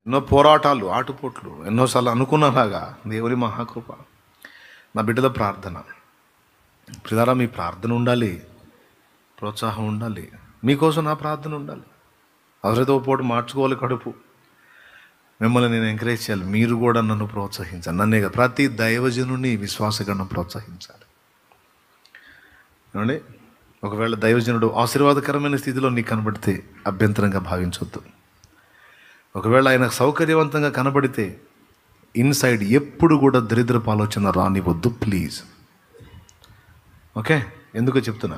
ఎన్నో పోరాటాలు ఆటుపోట్లు ఎన్నోసార్లు అనుకున్నలాగా దేవుని మహాకృప నా బిడ్డల ప్రార్థన ప్రిదారా మీ ప్రార్థన ఉండాలి ప్రోత్సాహం ఉండాలి మీకోసం నా ప్రార్థన ఉండాలి అవసరతో పూట మార్చుకోవాలి కడుపు మిమ్మల్ని నేను ఎంకరేజ్ చేయాలి మీరు కూడా నన్ను ప్రోత్సహించాలి నన్నే కాదు, ప్రతి దైవజనుని విశ్వాసగణం ప్రోత్సహించాలి ఏమండి ఒకవేళ దైవజనుడు ఆశీర్వాదకరమైన స్థితిలో నీకు కనబడితే అభ్యంతరంగా భావించొద్దు ఒకవేళ ఆయన సౌకర్యవంతంగా కనబడితే ఇన్సైడ్ ఎప్పుడు కూడా దరిద్రపు ఆలోచన రానివద్దు ప్లీజ్ ఓకే ఎందుకో చెప్తున్నా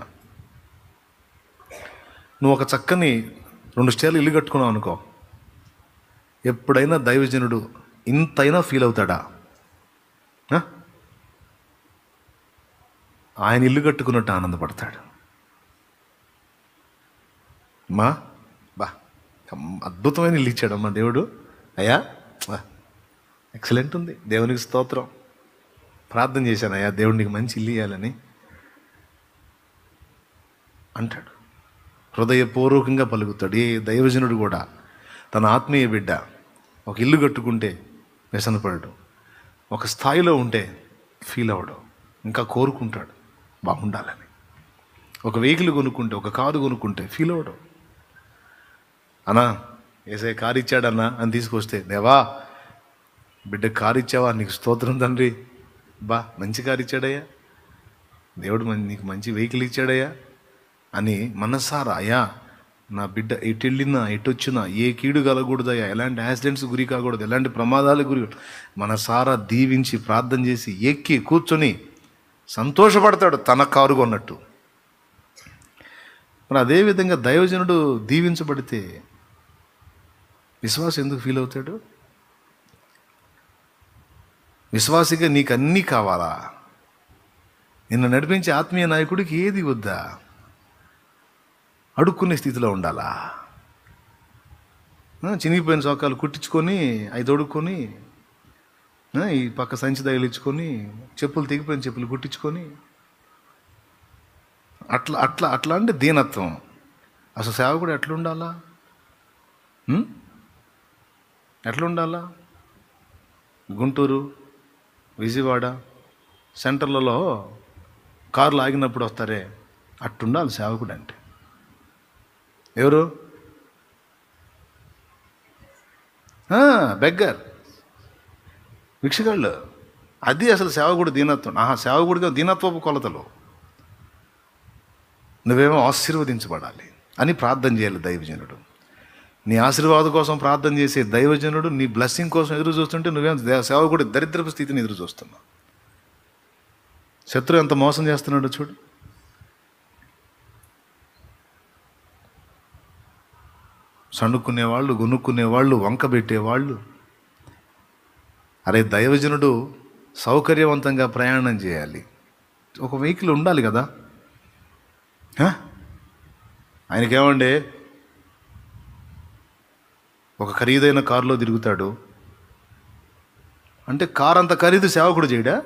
నువ్వు ఒక చక్కని రెండు స్టేర్లు ఇల్లు కట్టుకున్నావు అనుకో ఎప్పుడైనా దైవజనుడు ఇంతైనా ఫీల్ అవుతాడా ఆ? ఆయన ఇల్లు కట్టుకున్నట్టు ఆనందపడతాడు మా బా కమ్- అద్భుతమైన ఇల్లు ఇచ్చాడమ్మా దేవుడు అయ్యా వా. ఎక్సలెంట్ ఉంది దేవునికి స్తోత్రం ప్రార్థన చేశాను అయ్యా దేవుడు నీకు మంచి ఇల్లు ఇవ్వాలని అంటాడు హృదయపూర్వకంగా పలుకుతాడు ఏ దైవజనుడు కూడా తన ఆత్మీయ బిడ్డ ఒక ఇల్లు కట్టుకుంటే వ్యసనపడడు ఒక స్థాయిలో ఉంటే ఫీల్ అవ్వడు ఇంకా కోరుకుంటాడు బాగుండాలని ఒక వెహికల్ కొనుక్కుంటే ఒక కారు కొనుక్కుంటే ఫీల్ అవ్వడు అన్నా ఏసే కారు ఇచ్చాడన్నా అని తీసుకొస్తే దేవా బిడ్డ కారు ఇచ్చావా నీకు స్తోత్రం తండ్రి బా మంచి కారు ఇచ్చాడయ్యా దేవుడు మన్- నీకు మంచి వెహికల్ ఇచ్చాడయ్యా అని మనసారా అయ్యా నా బిడ్డ ఎటు వెళ్ళినా ఎటు వచ్చినా ఏ కీడు కలగకూడదయ్యా ఎలాంటి యాక్సిడెంట్స్ గురి కాకూడదు ఎలాంటి ప్రమాదాలకు గురి మనసారా దీవించి ప్రార్థన చేసి ఎక్కి కూర్చొని సంతోషపడతాడు తన కారు కొన్నట్టు మరి అదేవిధంగా దైవజనుడు దీవించబడితే విశ్వాసం ఎందుకు ఫీల్ అవుతాడు విశ్వాసిగా నీకు అన్నీ కావాలా నిన్ను నడిపించే ఆత్మీయ నాయకుడికి ఏది వద్దా అడుక్కునే స్థితిలో ఉండాలా ఆ, చినిగిపోయిన చొక్కాలు కుట్టించుకొని అవి తొడుక్కొని ఆ, ఈ పక్క సంచి తగిలించుకొని చెప్పులు తెగిపోయిన చెప్పులు కుట్టించుకొని అట్లా అట్లా అట్లా అంటే దీనత్వం అసలు సేవకుడు ఎట్లా ఉండాలా ఉం? ఎట్లా ఉండాలా గుంటూరు విజయవాడ సెంటర్లలో కార్లు ఆగినప్పుడు వస్తారే అట్టుండాలి సేవకుడు అంటే ఎవరు బెగ్గర్ భిక్షగాళ్ళు అది అసలు సేవకుడు దీనత్వం ఆహా సేవకుడిగా దీనత్వపు కొలతలు నువ్వేమో ఆశీర్వదించబడాలి అని ప్రార్థన చేయాలి దైవజనుడు నీ ఆశీర్వాదం కోసం ప్రార్థన చేసే దైవజనుడు నీ బ్లెస్సింగ్ కోసం ఎదురు చూస్తుంటే నువ్వేం దే- సేవకుడి దరిద్రపు స్థితిని ఎదురు చూస్తున్నావు శత్రు ఎంత మోసం చేస్తున్నాడో చూడు సణుక్కునేవాళ్ళు గొనుక్కునేవాళ్ళు వంక పెట్టేవాళ్ళు అరే దైవజనుడు సౌకర్యవంతంగా ప్రయాణం చేయాలి ఒక వెహికల్ ఉండాలి కదా హ? ఆయనకేమండి ఒక ఖరీదైన కారులో తిరుగుతాడు అంటే కారు అంత ఖరీదు సేవకుడు చేయడా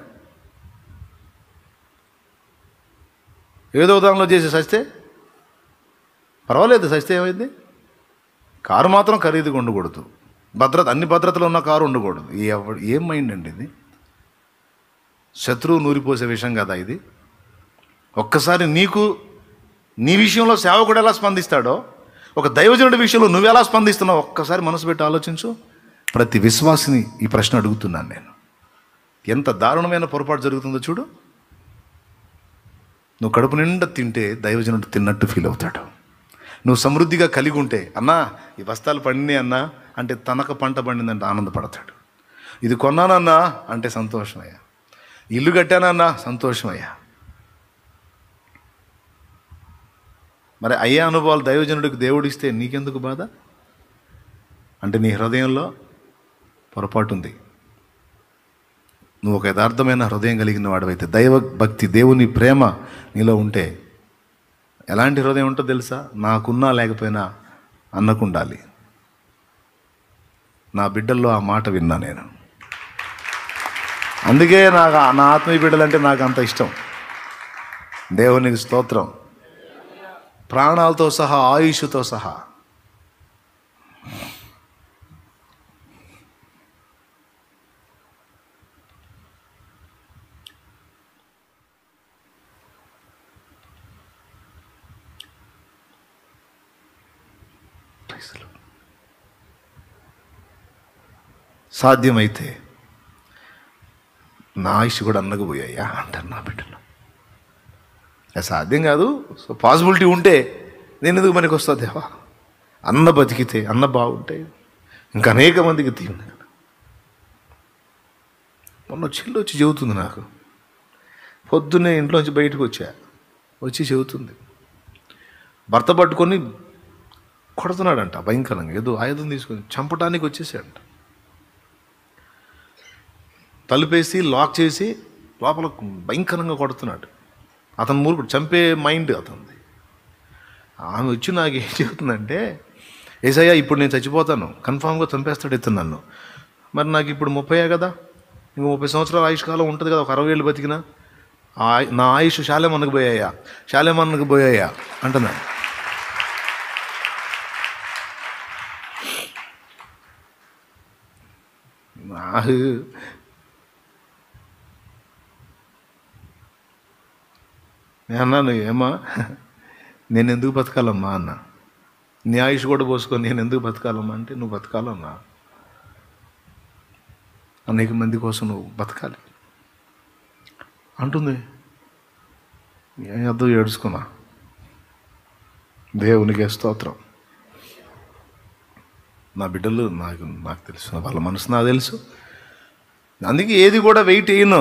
ఏదో దానిలో చేసి సస్తే పర్వాలేదు సస్తే ఏమైంది కారు మాత్రం ఖరీదుగా ఉండకూడదు భద్రత అన్ని భద్రతలు ఉన్న కారు ఉండకూడదు ఈ ఎవ- ఏం మైండ్ అండి ఇది శత్రువు నూరిపోసే విషయం కదా ఇది ఒక్కసారి నీకు నీ విషయంలో సేవకుడు ఎలా స్పందిస్తాడో ఒక దైవజనుడి విషయంలో నువ్వు ఎలా స్పందిస్తున్నావు ఒక్కసారి మనసు పెట్టి ఆలోచించు ప్రతి విశ్వాసిని ఈ ప్రశ్న అడుగుతున్నాను నేను ఎంత దారుణమైన పొరపాటు జరుగుతుందో చూడు నువ్వు కడుపు నిండా తింటే దైవజనుడు తిన్నట్టు ఫీల్ అవుతాడు నువ్వు సమృద్ధిగా కలిగి ఉంటే అన్నా ఈ బస్తాలు పండినాయి అన్నా అంటే తనక పంట పండిందంటే ఆనందపడతాడు ఇది కొన్నానన్నా అంటే సంతోషమయ్యా ఇల్లు కట్టానన్నా సంతోషమయ్యా మరి అయ్యే అనుభవాలు దైవజనుడికి దేవుడిస్తే నీకెందుకు బాధ అంటే నీ హృదయంలో పొరపాటు ఉంది నువ్వు ఒక యథార్థమైన హృదయం కలిగిన వాడివైతే దైవ భక్తి దేవుని ప్రేమ నీలో ఉంటే ఎలాంటి హృదయం ఉంటుందో తెలుసా నాకున్నా లేకపోయినా అన్నకుండాలి నా బిడ్డల్లో ఆ మాట విన్నా నేను అందుకే నాకు ఆ- నా ఆత్మీయ బిడ్డలంటే నాకు అంత ఇష్టం దేవునికి స్తోత్రం ప్రాణాలతో సహా ఆయుష్తో సహా పైసలు సాధ్యమైతే నా ఆయుష్ కూడా అన్నకు పోయాయా అంటారు నా బిడ్డలు అది సాధ్యం కాదు సో పాసిబిలిటీ ఉంటే నేను ఎందుకు మనకి వస్తా దేవా అన్న బతికితే అన్న బాగుంటే ఇంకా అనేక మందికి తీయండి మొన్న చెల్లి వచ్చి చెబుతుంది నాకు పొద్దున్నే ఇంట్లోంచి బయటకు వచ్చా వచ్చి చెబుతుంది భర్త పట్టుకొని కొడుతున్నాడంట భయంకరంగా ఏదో ఆయుధం తీసుకొని చంపడానికి వచ్చేసాడంట తలుపేసి లాక్ చేసి లోపల భయంకరంగా కొడుతున్నాడు అతను మూర్ఖుడు చంపే మైండ్ అతనిది ఆమె వచ్చి నాకు ఏం చెబుతుందంటే ఏసయ్యా ఇప్పుడు నేను చచ్చిపోతాను కన్ఫామ్గా చంపేస్తాడు ఇతను నన్ను మరి నాకు ఇప్పుడు ముప్పై కదా ఇంకో ముప్పై సంవత్సరాల ఆయుష్ కాలం ఉంటుంది కదా ఒక అరవై ఏళ్ళు బతికినా ఆ ఆయ- నా ఆయుష్ శాలేమన్నకు పోయాయా శాలేమన్నకు పోయాయా అంటున్నాను నాకు నేను అన్నాను ఏమా నేను ఎందుకు బతకాలమ్మా అన్న నీ ఆయుష్ కూడా పోసుకొని నేను ఎందుకు బతకాలమ్మా అంటే నువ్వు బతకాలన్నా అనేక మంది కోసం నువ్వు బతకాలి అంటుంది ఏం అర్థం ఏడుచుకున్నా దేవునికి స్తోత్రం నా బిడ్డలు నాకు నాకు తెలుసు వాళ్ళ మనసు నాకు తెలుసు అందుకే ఏది కూడా వెయిట్ వేయను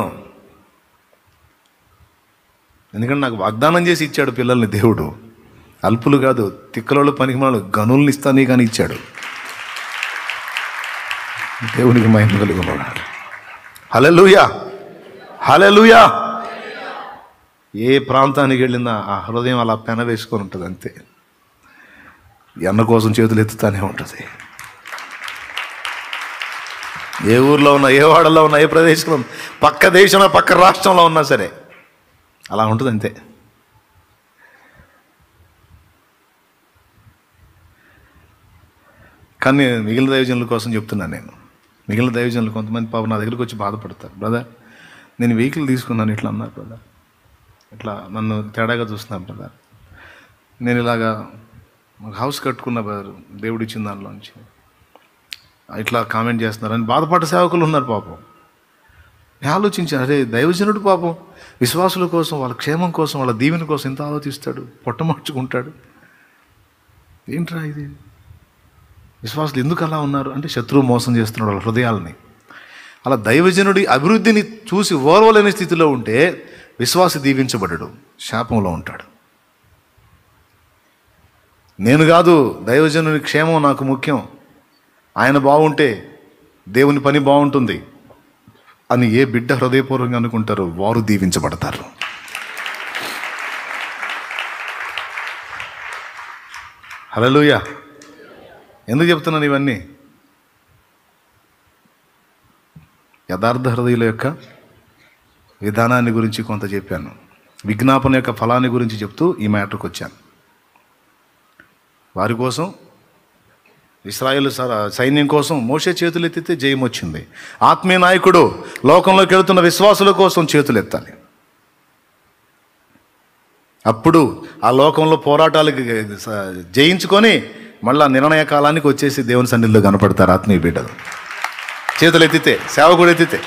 ఎందుకంటే నాకు వాగ్దానం చేసి ఇచ్చాడు పిల్లల్ని దేవుడు అల్పులు కాదు తిక్కలోళ్ళు పనికి మనలు గనుల్ని ఇస్తానే కానీ ఇచ్చాడు దేవునికి మహిమ కలుగున్నాడు హలలుయా హలలుయా ఏ ప్రాంతానికి వెళ్ళినా ఆ హృదయం అలా పెన వేసుకొని ఉంటుంది అంతే ఈ అన్న కోసం చేతులు ఎత్తుతానే ఉంటుంది ఏ ఊర్లో ఉన్నా ఏ వాడలో ఉన్నా ఏ ప్రదేశంలో ఉన్నా పక్క దేశంలో పక్క రాష్ట్రంలో ఉన్నా సరే అలా ఉంటుంది అంతే కానీ మిగిలిన దైవజనుల కోసం చెప్తున్నాను నేను మిగిలిన దైవజనులు కొంతమంది పాపం నా దగ్గరికి వచ్చి బాధపడతారు బ్రదర్ నేను వెహికల్ తీసుకున్నాను ఇట్లా అన్నారు బ్రదర్ ఇట్లా నన్ను తేడాగా చూస్తున్నారు బ్రదర్ నేను ఇలాగా ఒక హౌస్ కట్టుకున్న బ్రదర్ దేవుడు ఇచ్చిన దానిలోంచి ఇట్లా కామెంట్ చేస్తున్నారని బాధపడ్డ సేవకులు ఉన్నారు పాపం నేను ఆలోచించాను అరే దైవజనుడు పాపం విశ్వాసుల కోసం వాళ్ళ క్షేమం కోసం వాళ్ళ దీవెన కోసం ఎంత ఆలోచిస్తాడు పొట్టమర్చుకుంటాడు ఏంట్రా ఇది విశ్వాసులు ఎందుకు అలా ఉన్నారు అంటే శత్రువు మోసం చేస్తున్నాడు వాళ్ళ హృదయాలని అలా దైవజనుడి అభివృద్ధిని చూసి ఓర్వలేని స్థితిలో ఉంటే విశ్వాసి దీవించబడడు శాపంలో ఉంటాడు నేను కాదు దైవజనుని క్షేమం నాకు ముఖ్యం ఆయన బాగుంటే దేవుని పని బాగుంటుంది అని ఏ బిడ్డ హృదయపూర్వకంగా అనుకుంటారో వారు దీవించబడతారు హలోయ ఎందుకు చెప్తున్నాను ఇవన్నీ యథార్థ హృదయుల యొక్క విధానాన్ని గురించి కొంత చెప్పాను విజ్ఞాపన యొక్క ఫలాన్ని గురించి చెప్తూ ఈ మ్యాటర్కి వచ్చాను వారి కోసం ఇస్రాయేల్ స- సైన్యం కోసం మోసే చేతులు ఎత్తితే జయం వచ్చింది ఆత్మీయ నాయకుడు లోకంలోకి వెళుతున్న విశ్వాసుల కోసం చేతులు ఎత్తాలి అప్పుడు ఆ లోకంలో పోరాటాలకి స- జయించుకొని మళ్ళా నిర్ణయ కాలానికి వచ్చేసి దేవుని సన్నిధిలో కనపడతారు ఆత్మీయ బిడ్డలు చేతులు ఎత్తితే సేవకుడు ఎత్తితే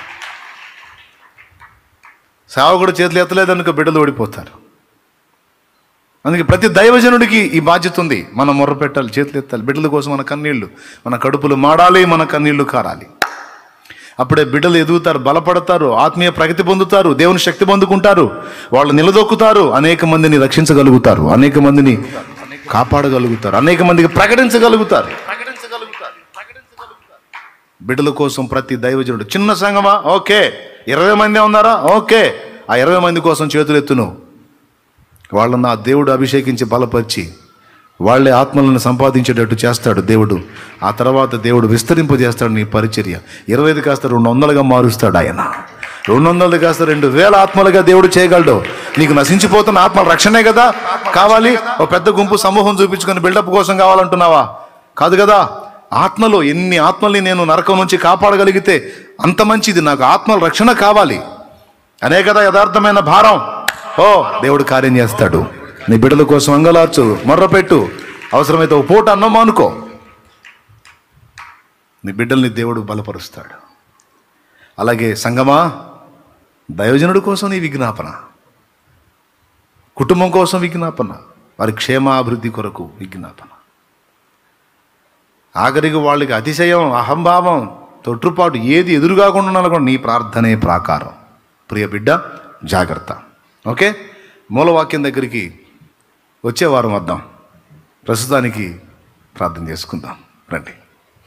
సేవకుడు చేతులు ఎత్తలేదనుకో బిడ్డలు ఓడిపోతారు అందుకే ప్రతి దైవజనుడికి ఈ బాధ్యత ఉంది మనం మొర్ర పెట్టాలి చేతులు ఎత్తాలి బిడ్డల కోసం మన కన్నీళ్లు మన కడుపులు మాడాలి మన కన్నీళ్లు కారాలి అప్పుడే బిడ్డలు ఎదుగుతారు బలపడతారు ఆత్మీయ ప్రగతి పొందుతారు దేవుని శక్తి పొందుకుంటారు వాళ్ళు నిలదొక్కుతారు అనేక మందిని రక్షించగలుగుతారు అనేక మందిని కాపాడగలుగుతారు అనేక మందికి ప్రకటించగలుగుతారు బిడ్డల కోసం ప్రతి దైవజనుడు చిన్న సంఘమా ఓకే ఇరవై మంది ఉన్నారా ఓకే ఆ ఇరవై మంది కోసం చేతులు ఎత్తును వాళ్ళను నా దేవుడు అభిషేకించి బలపరిచి వాళ్ళే ఆత్మలను సంపాదించేటట్టు చేస్తాడు దేవుడు ఆ తర్వాత దేవుడు విస్తరింపజేస్తాడు నీ పరిచర్య ఇరవై ఐదు కాస్త రెండు వందలుగా మారుస్తాడు ఆయన రెండు వందలది కాస్త రెండు వేల ఆత్మలుగా దేవుడు చేయగలడు నీకు నశించిపోతున్న ఆత్మల రక్షణే కదా కావాలి ఒక పెద్ద గుంపు సమూహం చూపించుకొని బిల్డప్ కోసం కావాలంటున్నావా కాదు కదా ఆత్మలో ఎన్ని ఆత్మల్ని నేను నరకం నుంచి కాపాడగలిగితే అంత మంచిది నాకు ఆత్మల రక్షణ కావాలి అనే కదా యథార్థమైన భారం ఓ దేవుడు కార్యం చేస్తాడు నీ బిడ్డల కోసం అంగలార్చు మొర్రపెట్టు అవసరమైతే ఒక పూట అన్నం మానుకో నీ బిడ్డల్ని దేవుడు బలపరుస్తాడు అలాగే సంగమా దైవజనుడి కోసం నీ విజ్ఞాపన కుటుంబం కోసం విజ్ఞాపన వారి క్షేమాభివృద్ధి కొరకు విజ్ఞాపన ఆఖరికి వాళ్ళకి అతిశయం అహంభావం తొట్టుపాటు ఏది ఎదురుగాకుండా ఉండాలో కూడా నీ ప్రార్థనే ప్రాకారం ప్రియ బిడ్డ జాగ్రత్త ఓకే మూలవాక్యం దగ్గరికి వచ్చే వారం వద్దాం ప్రస్తుతానికి ప్రార్థన చేసుకుందాం రండి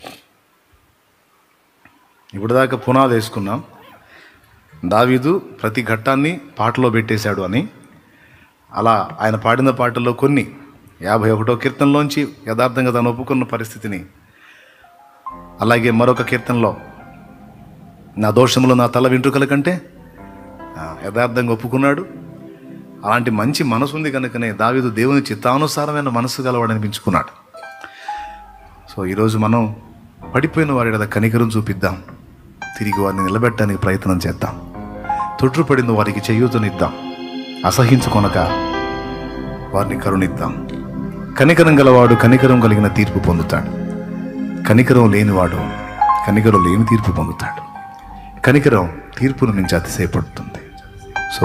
ఇప్పుడు దాకా పునాది వేసుకున్నాం దావీదు ప్రతి ఘట్టాన్ని పాటలో పెట్టేశాడు అని అలా ఆయన పాడిన పాటల్లో కొన్ని యాభై ఒకటో కీర్తనలోంచి యథార్థంగా తను ఒప్పుకున్న పరిస్థితిని అలాగే మరొక కీర్తనలో నా దోషములు నా తల వెంట్రుకల కంటే ఆ, యథార్థంగా ఒప్పుకున్నాడు అలాంటి మంచి మనసు ఉంది కనుకనే దావీదు దేవుని చిత్తానుసారమైన మనసు గలవాడనిపించుకున్నాడు సో ఈరోజు మనం పడిపోయిన వారి మీద కనికరం చూపిద్దాం తిరిగి వారిని నిలబెట్టడానికి ప్రయత్నం చేద్దాం తొట్టుపడిన వారికి చేయూతనిద్దాం అసహించుకొనక వారిని కరుణిద్దాం కనికరం గలవాడు కనికరం కలిగిన తీర్పు పొందుతాడు కనికరం లేనివాడు కనికరం లేని తీర్పు పొందుతాడు కనికరం తీర్పును మించి అతిశయపడుతుంది సో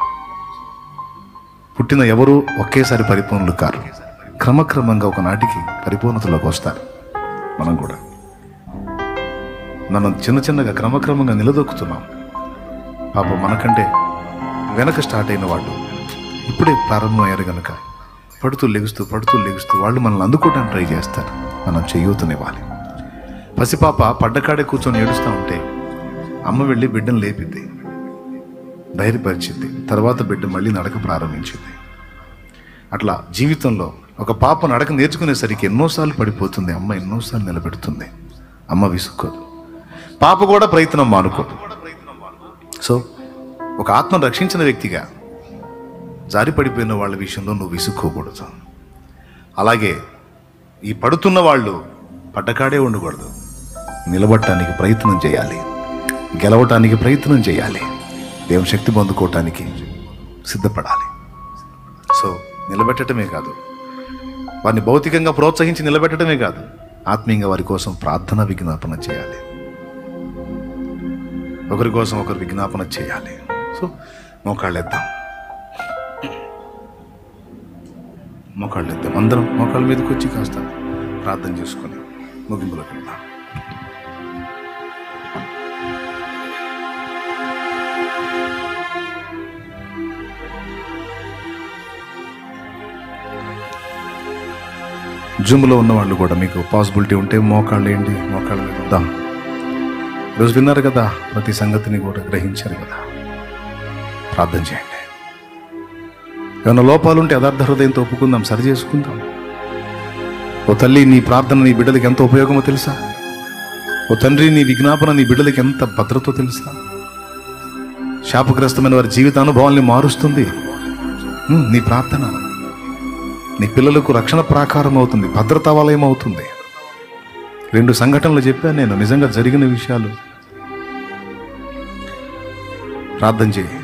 పుట్టిన ఎవరు ఒకేసారి పరిపూర్ణులు కారు క్రమక్రమంగా ఒకనాటికి పరిపూర్ణతలోకి వస్తారు మనం కూడా మనం చిన్న చిన్నగా క్రమక్రమంగా నిలదొక్కుతున్నాం పాపం మనకంటే వెనక స్టార్ట్ అయిన వాళ్ళు ఇప్పుడే ప్రారంభమయ్యారు గనుక పడుతూ లెగుస్తూ పడుతూ లెగుస్తూ వాళ్ళు మనల్ని అందుకోవడానికి ట్రై చేస్తారు మనం చేయూతనివ్వాలి పసిపాప పడ్డకాడే కూర్చొని ఏడుస్తూ ఉంటే అమ్మ వెళ్ళి బిడ్డను లేపిద్ది ధైర్యపరిచింది తర్వాత బిడ్డ మళ్ళీ నడక ప్రారంభించింది అట్లా జీవితంలో ఒక పాప నడక నేర్చుకునేసరికి ఎన్నోసార్లు పడిపోతుంది అమ్మ ఎన్నోసార్లు నిలబెడుతుంది అమ్మ విసుక్కోదు పాప కూడా ప్రయత్నం మానుకోదు సో ఒక ఆత్మను రక్షించిన వ్యక్తిగా జారి పడిపోయిన వాళ్ళ విషయంలో నువ్వు విసుక్కోకూడదు అలాగే ఈ పడుతున్న వాళ్ళు పడ్డకాడే ఉండకూడదు నిలబడటానికి ప్రయత్నం చేయాలి గెలవటానికి ప్రయత్నం చేయాలి దేవుని శక్తి పొందుకోవటానికి సిద్ధపడాలి సో నిలబెట్టడమే కాదు వారిని భౌతికంగా ప్రోత్సహించి నిలబెట్టడమే కాదు ఆత్మీయంగా వారి కోసం ప్రార్థన విజ్ఞాపన చేయాలి ఒకరి కోసం ఒకరు విజ్ఞాపన చేయాలి సో మోకాళ్ళెద్దాం మోకాళ్ళెద్దాం అందరం మోకాళ్ళ మీదకి వచ్చి కాస్త ప్రార్థన చేసుకొని ముగింపులోకి వెళ్దాం జూమ్లో ఉన్న వాళ్ళు కూడా మీకు పాసిబిలిటీ ఉంటే మోకాళ్ళు ఏంటి మోకాళ్ళ మీద వద్దాం ఈరోజు విన్నారు కదా ప్రతి సంగతిని కూడా గ్రహించారు కదా ప్రార్థన చేయండి ఏమైనా లోపాలు ఉంటే యథార్థ హృదయంతో ఒప్పుకుందాం సరి చేసుకుందాం ఓ తల్లి నీ ప్రార్థన నీ బిడ్డలకి ఎంత ఉపయోగమో తెలుసా ఓ తండ్రి నీ విజ్ఞాపన నీ బిడ్డలకి ఎంత భద్రతో తెలుసా శాపగ్రస్తమైన వారి జీవిత అనుభవాల్ని మారుస్తుంది ఉమ్, నీ ప్రార్థన నీ పిల్లలకు రక్షణ ప్రాకారం అవుతుంది భద్రతా వలయం అవుతుంది రెండు సంఘటనలు చెప్పాను నేను నిజంగా జరిగిన విషయాలు ప్రార్థన చేయి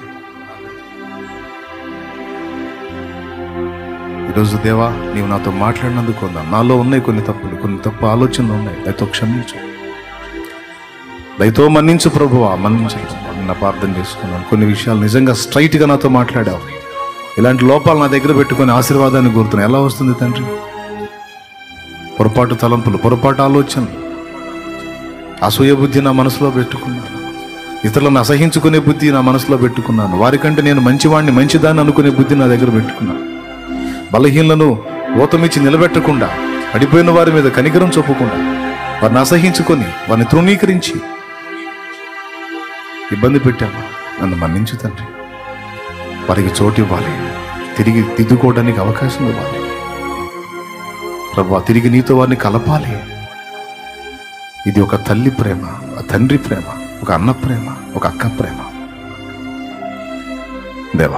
ఈరోజు దేవా నీవు నాతో మాట్లాడినందుకు కొందా నాలో ఉన్నాయి కొన్ని తప్పులు కొన్ని తప్పు ఆలోచనలు ఉన్నాయి దయతో క్షమించు దయతో మన్నించు ప్రభువా మన్నించు నా ప్రార్థన చేసుకున్నాను కొన్ని విషయాలు నిజంగా స్ట్రైట్గా నాతో మాట్లాడావు ఇలాంటి లోపాలు నా దగ్గర పెట్టుకొని ఆశీర్వాదాన్ని కోరుతున్నాను ఎలా వస్తుంది తండ్రి పొరపాటు తలంపులు పొరపాటు ఆలోచనలు అసూయ బుద్ధి నా మనసులో పెట్టుకున్నాను ఇతరులను అసహించుకునే బుద్ధి నా మనసులో పెట్టుకున్నాను వారికంటే నేను మంచివాడిని మంచిదాన్ని అనుకునే బుద్ధి నా దగ్గర పెట్టుకున్నాను బలహీనలను ఓతమిచ్చి నిలబెట్టకుండా పడిపోయిన వారి మీద కనికరం చూపకుండా వారిని అసహించుకొని వారిని తృణీకరించి ఇబ్బంది పెట్టాను నన్ను మన్నించు తండ్రి వారికి చోటు ఇవ్వాలి తిరిగి దిద్దుకోవడానికి అవకాశం ఇవ్వాలి ప్రభా తిరిగి నీతో వారిని కలపాలి ఇది ఒక తల్లి ప్రేమ ఒక తండ్రి ప్రేమ ఒక అన్న ప్రేమ ఒక అక్క ప్రేమ దేవా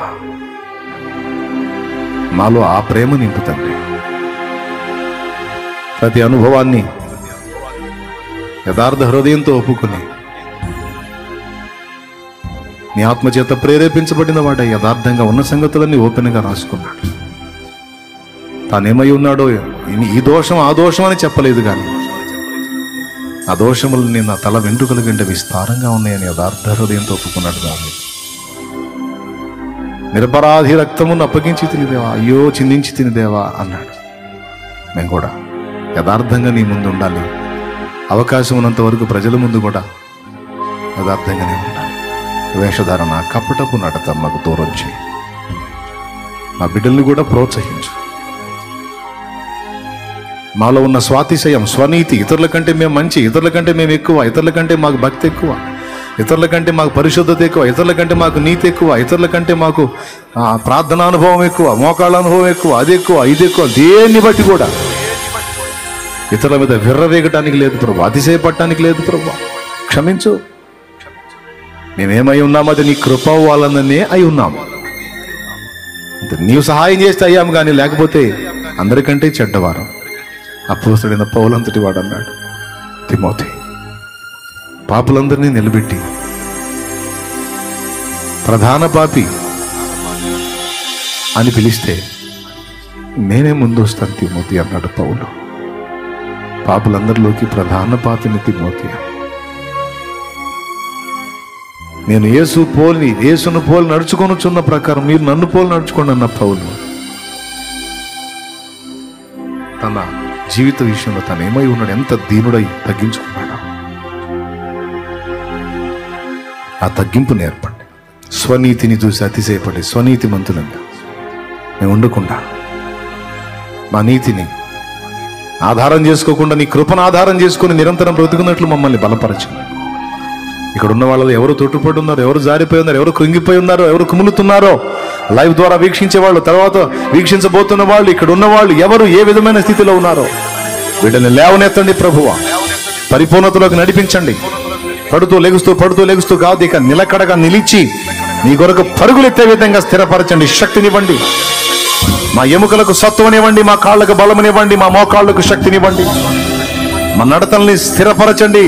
నాలో ఆ ప్రేమ నింపు తండ్రి ప్రతి అనుభవాన్ని యథార్థ హృదయంతో ఒప్పుకుని నీ ఆత్మచేత ప్రేరేపించబడిన వాడే యథార్థంగా ఉన్న సంగతులన్నీ ఓపెన్గా రాసుకున్నాడు తానేమై ఉన్నాడో ఈ- ఈ దోషం ఆ దోషం అని చెప్పలేదు కానీ ఆ దోషములు నా తల వెంట్రుకల కంటే విస్తారంగా ఉన్నాయని యథార్థ హృదయంతో ఒప్పుకున్నాడు దాన్ని నిరపరాధి రక్తమును అప్పగించి తినిదేవా అయ్యో చిందించి తినిదేవా అన్నాడు మేము కూడా యథార్థంగా నీ ముందు ఉండాలి అవకాశం ఉన్నంత వరకు ప్రజల ముందు కూడా యథార్థంగానే ఉండాలి వేషధారణ కపటపు నడత మాకు దూరం చేయి మా బిడ్డల్ని కూడా ప్రోత్సహించు మాలో ఉన్న స్వాతిశయం స్వనీతి ఇతరుల కంటే మేము మంచి ఇతరుల కంటే మేము ఎక్కువ ఇతరుల కంటే మాకు భక్తి ఎక్కువ ఇతరుల కంటే మాకు పరిశుద్ధత ఎక్కువ ఇతరుల కంటే మాకు నీతి ఎక్కువ ఇతరుల కంటే మాకు ఆ, ప్రార్థనా అనుభవం ఎక్కువ మోకాళ్ళ అనుభవం ఎక్కువ అది ఎక్కువ ఇది ఎక్కువ దేన్ని బట్టి కూడా ఇతరుల మీద విర్రవేగటానికి లేదు ప్రభు అతిశయపడటానికి లేదు ప్రభు క్షమించు మేమేమై ఉన్నామో అది నీ కృప వాళ్ళనే అయి ఉన్నాము అంతే. నీవు సహాయం చేస్తే అయ్యాము కానీ లేకపోతే అందరికంటే చెడ్డవారు అపోసడైన పౌలంతటి వాడు అన్నాడు తిమోతి పాపులందరినీ నిలబెట్టి ప్రధాన పాపి అని పిలిస్తే నేనే ముందు వస్తాను తిమోతి అన్నాడు పౌలు పాపులందరిలోకి ప్రధాన పాపిని తిమోతి నేను యేసు పోల్ని యేసును పోలి నడుచుకొనుచున్న ప్రకారం మీరు నన్ను పోలి నడుచుకోండి అన్న పౌలు తన జీవిత విషయంలో తను ఏమై ఉన్నాడు ఎంత దీనుడై తగ్గించుకున్నాడు ఆ తగ్గింపు నేర్పండి స్వనీతిని చూసి అతిశయపడి స్వనీతి మంతులంగా మేము ఉండకుండా మా నీతిని ఆధారం చేసుకోకుండా నీ కృపను ఆధారం చేసుకుని నిరంతరం బ్రతుకున్నట్లు మమ్మల్ని బలపరచండి ఇక్కడ ఉన్న వాళ్ళు ఎవరు తొట్టుపడి ఉన్నారు ఎవరు జారిపోయి ఉన్నారు ఎవరు కృంగిపోయి ఉన్నారో ఎవరు కుములుతున్నారో లైవ్ ద్వారా వీక్షించే వాళ్ళు తర్వాత వీక్షించబోతున్న వాళ్ళు ఇక్కడ ఉన్న వాళ్ళు ఎవరు ఏ విధమైన స్థితిలో ఉన్నారో వీళ్ళని లేవనెత్తండి ప్రభువ పరిపూర్ణతలోకి నడిపించండి పడుతూ లెగుస్తూ పడుతూ లెగుస్తూ కాదు ఇక నిలకడగా నిలిచి నీ కొరకు పరుగులెత్తే విధంగా స్థిరపరచండి శక్తినివ్వండి మా ఎముకలకు సత్వనివ్వండి మా కాళ్ళకు బలమునివ్వండి మా మోకాళ్ళకు శక్తినివ్వండి మా నడతల్ని స్థిరపరచండి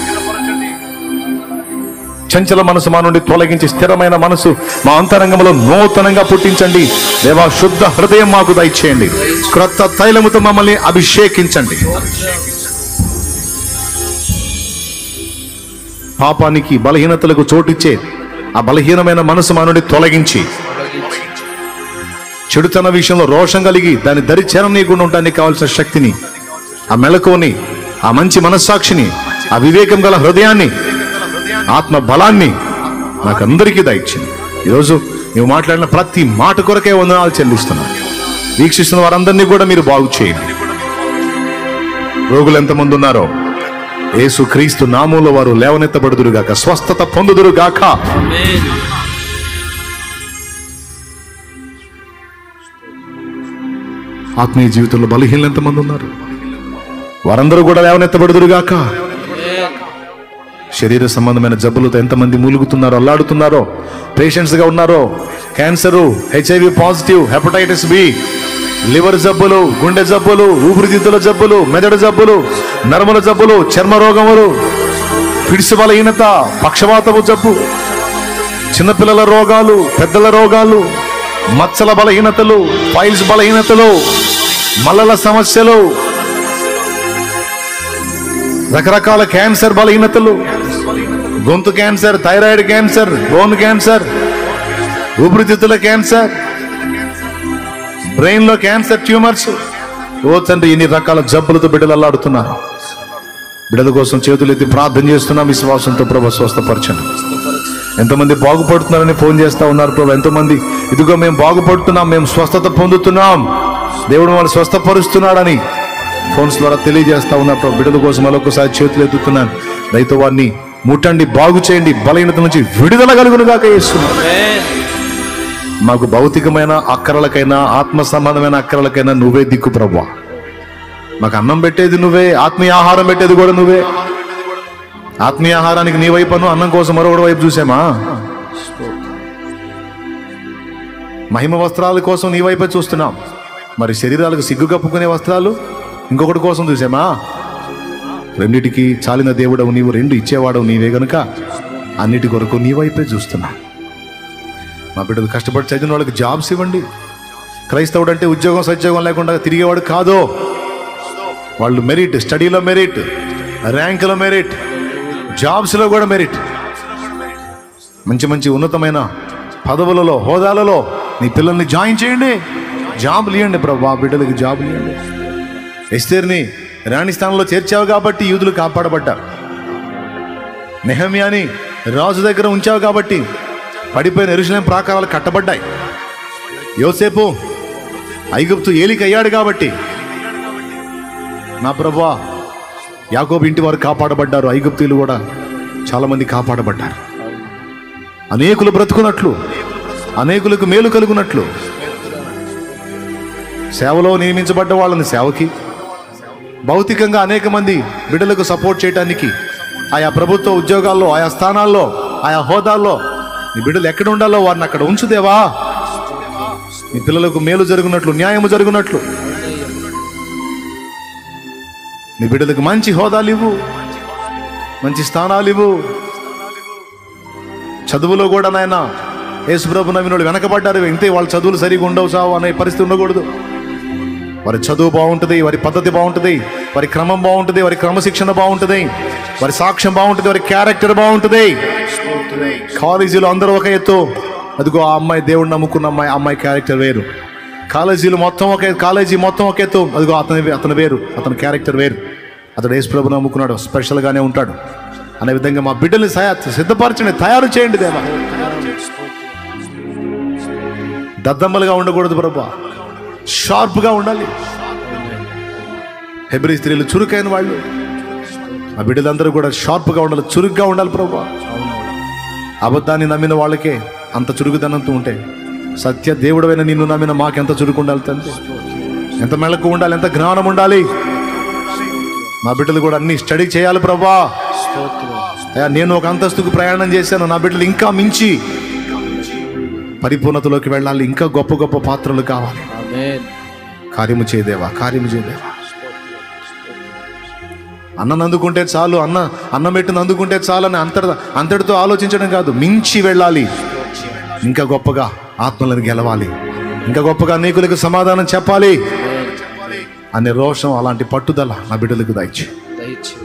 చంచల మనసు మా నుండి తొలగించి స్థిరమైన మనసు మా అంతరంగంలో నూతనంగా పుట్టించండి దేవా శుద్ధ హృదయం మాకు దయచేయండి క్రొత్త తైలముతో మమ్మల్ని అభిషేకించండి పాపానికి బలహీనతలకు చోటిచ్చే ఆ బలహీనమైన మనసు మా నుండి తొలగించి చెడుతన విషయంలో రోషం కలిగి దాన్ని దరి చేరనీయకుండా ఉండడానికి కావాల్సిన శక్తిని ఆ మెలకువని ఆ మంచి మనస్సాక్షిని ఆ వివేకం గల హృదయాన్ని ఆత్మ బలాన్ని నాకందరికీ దయచింది ఈరోజు నువ్వు మాట్లాడిన ప్రతి మాట కొరకే వందనాలు చెల్లిస్తున్నాను వీక్షిస్తున్న వారందరినీ కూడా మీరు బాగు చేయండి రోగులు ఎంతమంది ఉన్నారో యేసు క్రీస్తు నామంలో వారు లేవనెత్తబడుదురుగాక స్వస్థత పొందుదురుగాక ఆత్మీయ జీవితంలో బలహీనలు ఎంతమంది ఉన్నారు వారందరూ కూడా లేవనెత్తబడుదురుగాక శరీర సంబంధమైన జబ్బులతో ఎంతమంది మూలుగుతున్నారో అల్లాడుతున్నారో పేషెంట్స్ గా ఉన్నారో cancer HIV positive hepatitis B liver జబ్బులు గుండె జబ్బులు ఊపిరితిత్తుల జబ్బులు మెదడు జబ్బులు నరముల జబ్బులు చర్మ రోగములు పిడిసి బలహీనత పక్షవాతపు జబ్బు చిన్నపిల్లల రోగాలు పెద్దల రోగాలు మచ్చల బలహీనతలు ఫైల్స్ బలహీనతలు మల్లల సమస్యలు రకరకాల క్యాన్సర్ బలహీనతలు గొంతు cancer thyroid cancer bone cancer ఊపిరితిత్తుల క్యాన్సర్ బ్రెయిన్ లో క్యాన్సర్ ట్యూమర్స్ ఓ తండ్రి ఎన్ని రకాల జబ్బులతో బిడ్డలు అల్లాడుతున్నారు బిడ్డల కోసం చేతులెత్తి ప్రార్థన చేస్తున్నాం విశ్వాసంతో ప్రభు స్వస్థపరచండి ఎంతమంది బాగుపడుతున్నారని ఫోన్ చేస్తా ఉన్నారు ప్రభు ఎంతమంది ఇదిగో మేము బాగుపడుతున్నాం మేము స్వస్థత పొందుతున్నాం దేవుడు వాళ్ళు స్వస్థపరుస్తున్నాడని ఫోన్స్ ద్వారా తెలియజేస్తా ఉన్నారు ప్రభు బిడ్డల కోసం మరొకసారి చేతులు ఎత్తుతున్నాను దయతో వారిని ముట్టండి బాగు చేయండి బలహీనత నుంచి విడుదల కలుగునుగాక చేస్తున్నాం మాకు భౌతికమైన అక్కరలకైనా ఆత్మ సంబంధమైన అక్కరలకైనా నువ్వే దిక్కు ప్రభు మాకు అన్నం పెట్టేది నువ్వే ఆత్మీయ ఆహారం పెట్టేది కూడా నువ్వే ఆత్మీయ ఆహారానికి నీ వైపును అన్నం కోసం మరొకటి వైపు చూసామా మహిమ వస్త్రాల కోసం నీ వైపే చూస్తున్నాం మరి శరీరాలకు సిగ్గు కప్పుకునే వస్త్రాలు ఇంకొకటి కోసం చూసామా రెండిటికి చాలిన దేవుడవు నీవు రెండు ఇచ్చేవాడవు నీవే గనుక అన్నిటి కొరకు నీ వైపే చూస్తున్నా మా బిడ్డలు కష్టపడి చదివిన వాళ్ళకి జాబ్స్ ఇవ్వండి క్రైస్తవుడు అంటే ఉద్యోగం సద్యోగం లేకుండా తిరిగేవాడు కాదు వాళ్ళు మెరిట్ స్టడీలో మెరిట్ ర్యాంకులో మెరిట్ జాబ్స్లో కూడా మెరిట్ మంచి మంచి ఉన్నతమైన పదవులలో హోదాలలో నీ పిల్లల్ని జాయిన్ చేయండి జాబులు ఇవ్వండి ప్రభా బిడ్డలకి జాబులు ఇవ్వండి ఎస్తేర్ని రాణి స్థానంలో చేర్చావు కాబట్టి యూదులు కాపాడబడ్డారు నెహమ్యాని రాజు దగ్గర ఉంచావు కాబట్టి పడిపోయిన ఎరుసలేం ప్రాకారాలు కట్టబడ్డాయి యోసేపు ఐగుప్తు ఏలిక అయ్యాడు కాబట్టి నా ప్రభా యాకోబు ఇంటి వారు కాపాడబడ్డారు ఐగుప్తీలు కూడా చాలా మంది కాపాడబడ్డారు అనేకులు బ్రతుకున్నట్లు అనేకులకు మేలు కలుగునట్లు సేవలో నియమించబడ్డ వాళ్ళని సేవకి భౌతికంగా అనేక మంది బిడ్డలకు సపోర్ట్ చేయడానికి ఆయా ప్రభుత్వ ఉద్యోగాల్లో ఆయా స్థానాల్లో ఆయా హోదాల్లో నీ బిడ్డలు ఎక్కడ ఉండాలో వారిని అక్కడ ఉంచుదేవా నీ పిల్లలకు మేలు జరుగునట్లు న్యాయము జరుగునట్లు నీ బిడ్డలకు మంచి హోదాలు ఇవ్వు మంచి స్థానాలు ఇవ్వు చదువులో కూడా నాయన యేసుప్రభు నవ్వినోడు వెనకబడ్డారు ఇంతే వాళ్ళ చదువులు సరిగా ఉండవు సావు అనే పరిస్థితి ఉండకూడదు వారి చదువు బాగుంటుంది వారి పద్ధతి బాగుంటుంది వారి క్రమం బాగుంటుంది వారి క్రమశిక్షణ బాగుంటుంది వారి సాక్ష్యం బాగుంటుంది వారి క్యారెక్టర్ బాగుంటుంది కాలేజీలో అందరూ ఒక ఎత్తు అదిగో ఆ అమ్మాయి దేవుడు నమ్ముకున్న అమ్మాయి ఆ అమ్మాయి క్యారెక్టర్ వేరు కాలేజీలు మొత్తం ఒక కాలేజీ మొత్తం ఒక ఎత్తు అదిగో అతని అతను వేరు అతని క్యారెక్టర్ వేరు అతడు యేసు ప్రభు నమ్ముకున్నాడు స్పెషల్గానే ఉంటాడు అనే విధంగా మా బిడ్డల్ని సయా- సిద్ధపరచండి తయారు చేయండి దేవా దద్దమ్మలుగా ఉండకూడదు ప్రభా షార్ప్గా ఉండాలి హెబ్రి స్త్రీలు చురుకైన వాళ్ళు ఆ బిడ్డలందరూ కూడా షార్ప్గా ఉండాలి చురుగ్గా ఉండాలి ప్రభా అబద్ధాన్ని నమ్మిన వాళ్ళకే అంత చురుకుదనంతో ఉంటే సత్య దేవుడమైన నిన్ను నమ్మిన మాకెంత చురుకు ఉండాలి తండ్రి ఎంత మెళకు ఉండాలి ఎంత జ్ఞానం ఉండాలి మా బిడ్డలు కూడా అన్ని స్టడీ చేయాలి ప్రభా అయ్యా నేను ఒక అంతస్తుకు ప్రయాణం చేశాను నా బిడ్డలు ఇంకా మించి పరిపూర్ణతలోకి వెళ్ళాలి ఇంకా గొప్ప గొప్ప పాత్రలు కావాలి ఆమేన్ కార్యము చేయదేవా కార్యము చేయదేవా అన్నం అందుకుంటే చాలు అన్న అన్నం పెట్టిన అందుకుంటే చాలు అని అంతటి అంతటితో ఆలోచించడం కాదు మించి వెళ్ళాలి ఇంకా గొప్పగా ఆత్మలను గెలవాలి ఇంకా గొప్పగా అనేకులకు సమాధానం చెప్పాలి అనే రోషం అలాంటి పట్టుదల నా బిడ్డలకు దాయిచ్చు దయచేసి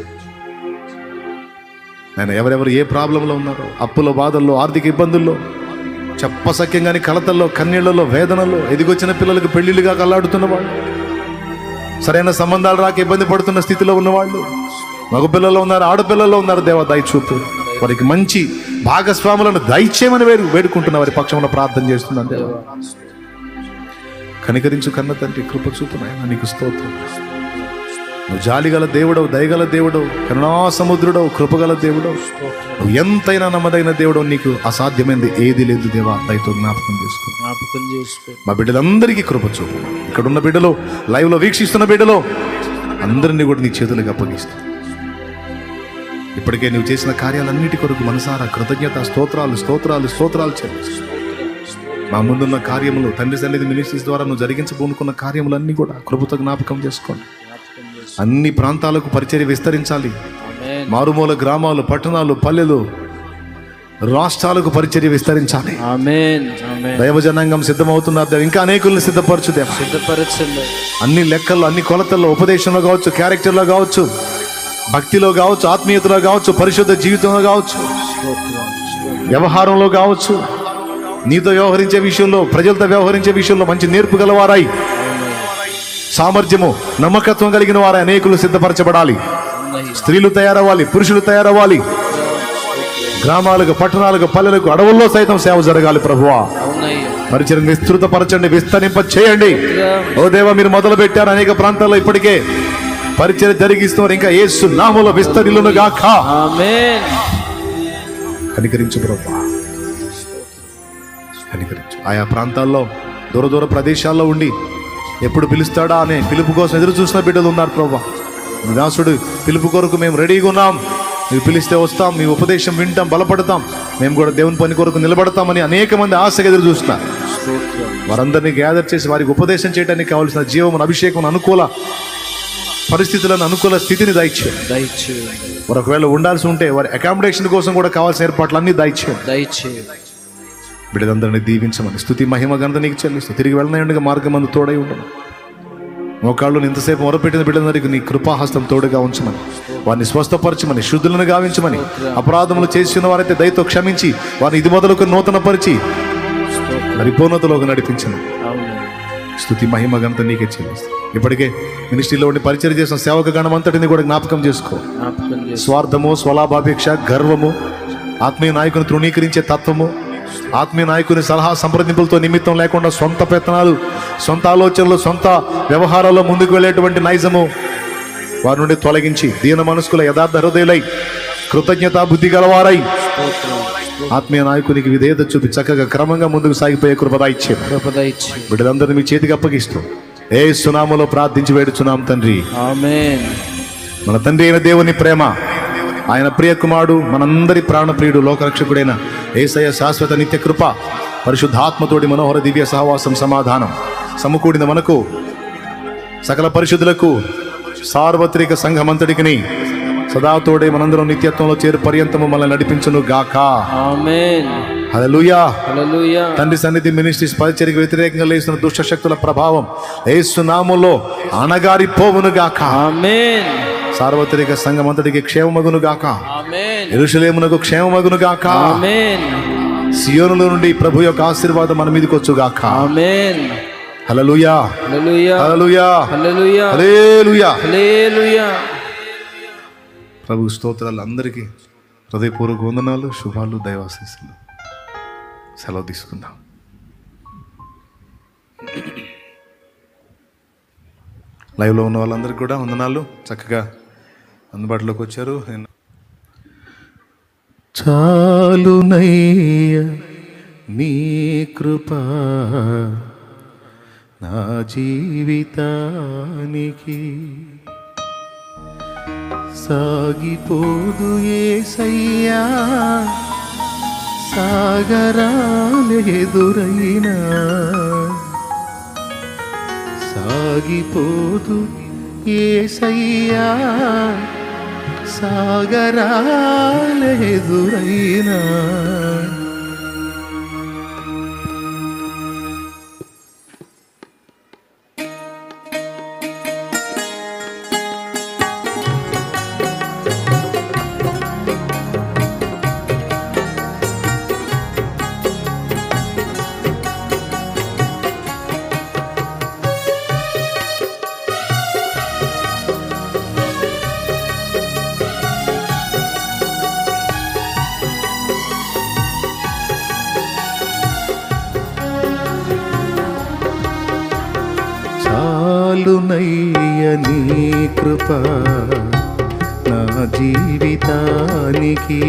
నేను ఎవరెవరు ఏ ప్రాబ్లంలో ఉన్నారో అప్పుల బాధల్లో ఆర్థిక ఇబ్బందుల్లో చెప్పసక్యంగాని కలతల్లో కన్నీళ్లలో వేదనలో ఎదిగొచ్చిన పిల్లలకు పెళ్లిళ్ళుగా కల్లాడుతున్న వాళ్ళు సరైన సంబంధాలు రాక ఇబ్బంది పడుతున్న స్థితిలో ఉన్నవాళ్ళు మగపిల్లలు ఉన్నారు ఆడపిల్లల్లో ఉన్నారు దేవ దయచూపు వారికి మంచి భాగస్వాములను దయచేయమని వేరు వేడుకుంటున్న వారి పక్షంలో ప్రార్థన చేస్తున్నాను దేవ కనికరించు కన్న తండ్రి కృప చూపు నాయన నీకు స్తోత్రం నువ్వు జాలిగల దేవుడవు దయగల దేవుడవు కరుణా సముద్రుడవు కృపగల దేవుడవు నువ్వు ఎంతైనా నమ్మదైన దేవుడవు నీకు అసాధ్యమైనది ఏది లేదు దేవా దయతో జ్ఞాపకం చేసుకో జ్ఞాపకం చేసుకో మా బిడ్డలందరికీ కృప చూపు ఇక్కడ ఉన్న బిడ్డలు లైవ్లో వీక్షిస్తున్న బిడ్డలు అందరినీ కూడా నీ చేతులకు అప్పగిస్తాను ఇప్పటికే నువ్వు చేసిన కార్యాలన్నిటి కొరకు మనసారా కృతజ్ఞత స్తోత్రాలు స్తోత్రాలు స్తోత్రాలు చెల్లిస్తూ మా ముందున్న కార్యములు తండ్రి సన్నిధి మినిస్ట్రీస్ ద్వారా నువ్వు జరిగించబోనుకున్న కార్యములన్నీ కూడా కృపతో జ్ఞాపకం చేసుకోండి జ్ఞాపకం చేసుకో అన్ని ప్రాంతాలకు పరిచర్య విస్తరించాలి ఆమేన్ మారుమూల గ్రామాలు పట్టణాలు పల్లెలు రాష్ట్రాలకు పరిచర్య విస్తరించాలి ఆమేన్ ఆమేన్ దైవజనాంగం సిద్ధమవుతున్నారు దేవా. ఇంకా అనేకుల్ని సిద్ధపరచు దేవా సిద్ధపరచండి అన్ని లెక్కల్లో అన్ని కొలతల్లో ఉపదేశంలో కావచ్చు క్యారెక్టర్లో కావచ్చు భక్తిలో కావచ్చు ఆత్మీయతలో కావచ్చు పరిశుద్ధ జీవితంలో కావచ్చు స్తోత్రం స్తోత్రం. వ్యవహారంలో కావచ్చు నీతో వ్యవహరించే విషయంలో ప్రజలతో వ్యవహరించే విషయంలో మంచి నేర్పు గలవారై సామర్థ్యము నమ్మకత్వం కలిగిన వారై అనేకులు సిద్ధపరచబడాలి అవునయ్య. స్త్రీలు తయారవ్వాలి పురుషులు తయారవ్వాలి గ్రామాలకు పట్టణాలకు పల్లెలకు అడవుల్లో సైతం సేవ జరగాలి ప్రభువా అవునయ్య పరిచయం విస్తృతపరచండి విస్తరింప చేయండి ఓ దేవా మీరు మొదలు పెట్టారు అనేక ప్రాంతాల్లో ఇప్పటికే పరిచయం జరిగిస్తున్నారు ఇంకా ఏసు నామలో విస్తరిల్లును గాక ఆమేన్ కనికరించు ప్రభా కనికరించు ఆయా ప్రాంతాల్లో దూర దూర ప్రదేశాల్లో ఉండి ఎప్పుడు పిలుస్తాడా అనే పిలుపు కోసం ఎదురు చూసిన బిడ్డలు ఉన్నారు ప్రభా మీ దాసుడు పిలుపు కొరకు మేము రెడీగా ఉన్నాం మీరు పిలిస్తే వస్తాం మీ ఉపదేశం వింటాం బలపడతాం మేము కూడా దేవుని పని కొరకు నిలబడతామని అనేక మంది ఆశగా ఎదురు చూస్తున్నారు స్తోత్రం వారందరినీ గ్యాదర్ చేసి వారికి ఉపదేశం చేయడానికి కావాల్సిన జీవమును అభిషేకం అనుకూల పరిస్థితులను అనుకూల స్థితిని దయచేయండి దయచేయండి వారు ఒకవేళ ఉండాల్సి ఉంటే వారి అకామిడేషన్ కోసం కూడా కావాల్సిన ఏర్పాట్లు అన్ని దయచేయండి దయచేయండి బిడ్డలందరినీ దీవించమని స్థుతి మహిమ ఘనత నీకు చెల్లిస్తూ తిరిగి వెళ్ళనయుండగా మార్గం అందు తోడై ఉండను మోకాళ్ళు ఇంతసేపు మొరపెట్టిన బిడ్డలందరికీ నీ కృపాహస్తం తోడుగా ఉంచమని వారిని స్వస్థపరచమని శుద్ధులను గావించమని అపరాధములు చేసిన వారైతే దయతో క్షమించి వారిని ఇది మొదలుకు నూతనపరిచి స్తోత్రం పరిపూర్ణతలోకి నడిపించను అవును స్థుతి మహిమ ఘనత నీకే చెల్లిస్తాం ఇప్పటికే మినిస్ట్రీలో ఉండి పరిచయం చేసిన సేవక గణం అంతటిని కూడా జ్ఞాపకం చేసుకో జ్ఞాపకం చేసి స్వార్థము స్వలాభాపేక్ష గర్వము ఆత్మీయ నాయకుని తృణీకరించే తత్వము ఆత్మీయ నాయకుని సలహా సంప్రదింపులతో నిమిత్తం లేకుండా సొంత పెత్తనాలు సొంత ఆలోచనలు సొంత వ్యవహారాల్లో ముందుకు వెళ్ళేటువంటి నైజము వారి నుండి తొలగించి దీన మనస్కుల యథార్థ హృదయులై కృతజ్ఞత బుద్ధి గలవారై స్తోత్రం ఆత్మీయ నాయకునికి విధేయత చూపి చక్కగా క్రమంగా ముందుకు సాగిపోయే కృపద ఇచ్చేది కృపద ఇచ్చి బిడ్డలందరినీ మీ చేతికి అప్పగిస్తూ ఏ సునామలో ప్రార్థించి వేడుచున్నాం తండ్రి ఆమేన్ మన తండ్రి అయిన దేవుని ప్రేమ ఆయన ప్రియ కుమారుడు మనందరి ప్రాణప్రియుడు లోకరక్షకుడైన ఏసయ శాశ్వత నిత్య కృప పరిశుద్ధాత్మతోటి మనోహర దివ్య సహవాసం సమాధానం సమకూడిన మనకు సకల పరిశుద్ధులకు సార్వత్రిక సంఘమంతటికిని సదాతోడే మనందరం నిత్యత్వంలో చేరు పర్యంతము మనల్ని నడిపించును గాక ఆమేన్ హల్లెలూయా హల్లెలూయా తండ్రి సన్నిధి మినిస్ట్రీస్ పరిచర్యకు వ్యతిరేకంగా లేచిన దుష్ట శక్తుల ప్రభావం ఏసునామంలో అణగారిపోవును గాక ఆమేన్ సార్వత్రిక సంఘం అంతటికి క్షేమమగును గాక ఆమేన్ ఎరుషలేమునకు క్షేమమగును గాక ఆమేన్ సియోనుల నుండి ప్రభు యొక్క ఆశీర్వాదం మన మీదకి వచ్చు గాక ఆమేన్ హల్లెలూయా హల్లెలూయా హల్లెలూయా హల్లెలూయా హల్లెలూయా హల్లెలూయా ప్రభు స్తోత్రాలు అందరికీ హృదయపూర్వక వందనాలు శుభాలు దైవాశీస్సులు సెలవు తీసుకుందాం లైవ్లో ఉన్న వాళ్ళందరికీ కూడా వందనాలు చక్కగా అందుబాటులోకి వచ్చారు నేను చాలునయ్య నీ కృప నా జీవితానికి సాగిపోదు ఏసయ్యా సాగరాలెదురైనా సాగిపోదు ఏసయ్యా సాగరాలెదురైనా చాలునయ్య నీ కృప నా జీవితానికి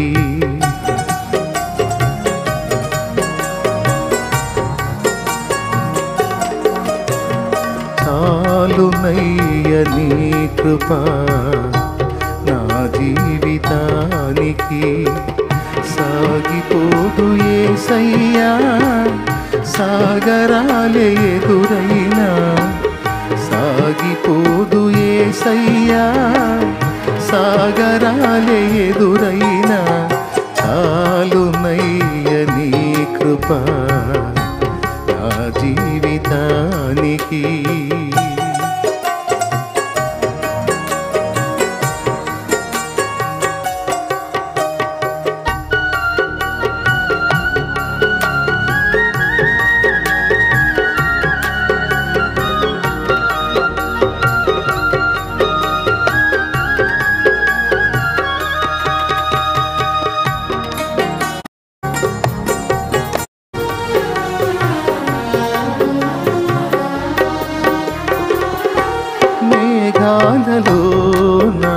చాలునయ్య నీ కృప నా జీవితానికి సాగిపోదు ఏసయ్యా సాగరాలే ఎదురైనా సాగిపోదు ఏసయ్యా సాగరాలే ఎదురైనా చాలునయ్య నీ కృప నా జీవితానికి మేఘాలలో నా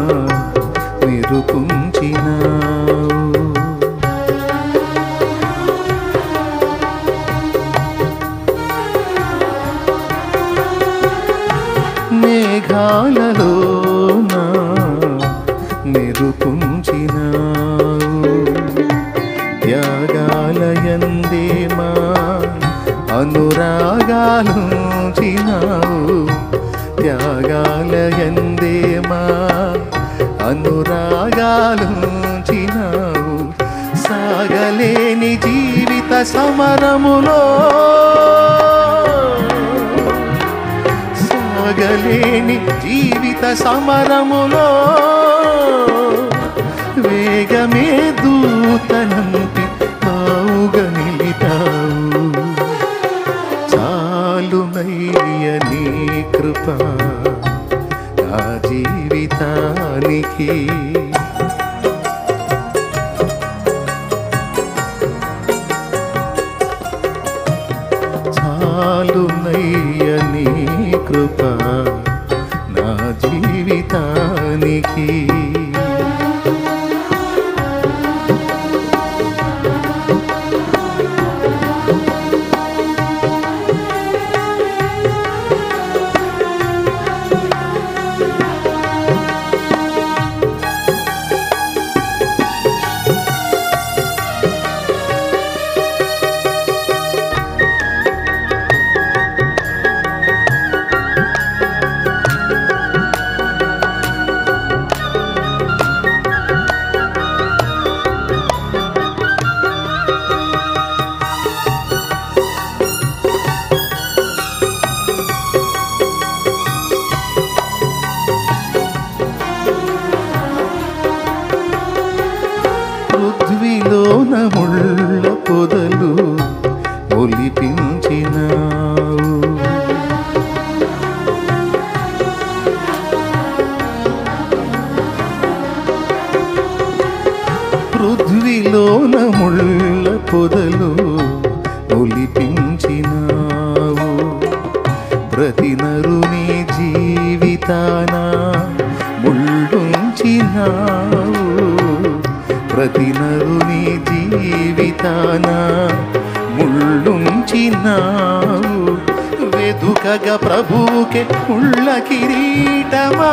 మెరుపుంచినావు మేఘాలలో నా మెరుపుంచినావు త్యాగాలయందేమా అనురాగాలుంచినావు త్యాగాలయందేమా అనురాగాలుంచినావు సాగలేని జీవిత సమరములో సాగలేని జీవిత సమరములో వేగమే దూతనంపి బావుగా నిలిపావు చాలునయ్య నీ కృప నా జీవితానికి చాలునయ్య నీ కృప నా జీవితానికి పృథ్వీలోన ముళ్ళ పొదలు ఒలిపించినావు పృథ్వీలోన ముళ్ళ పొదలు ఒలిపించినావు ప్రతి నరుని జీవితాన ముళ్ళుంచినావు ప్రతి నరుని జీవితాన ముళ్ళుంచినావు వెదుకగ ప్రభువుకే ముళ్ళ కిరీటమా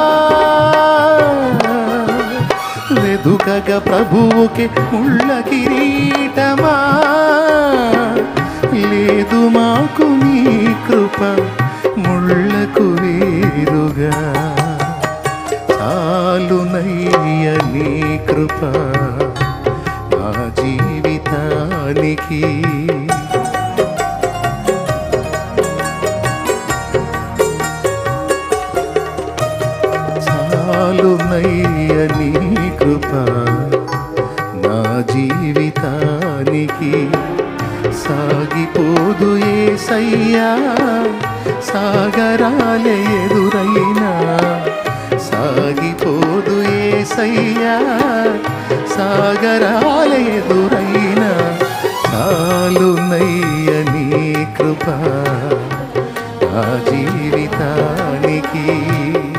వెదుకగ ప్రభువుకే ముళ్ళ కిరీటమా లేదు మాకు నీ కృప ముళ్ళకు వేరుగా చాలునయ్య నీ కృప మా జీవితానికి చాలునయ్య నీ కృప నా జీవితానికి సాగిపోదు ఏ సయ్యా సాగరాలే ఎదురైనా సాగిపోదు ఏ సయ్యా సాగరాలే ఎదురైనా చాలునయ్య నీ కృప నా జీవితానికి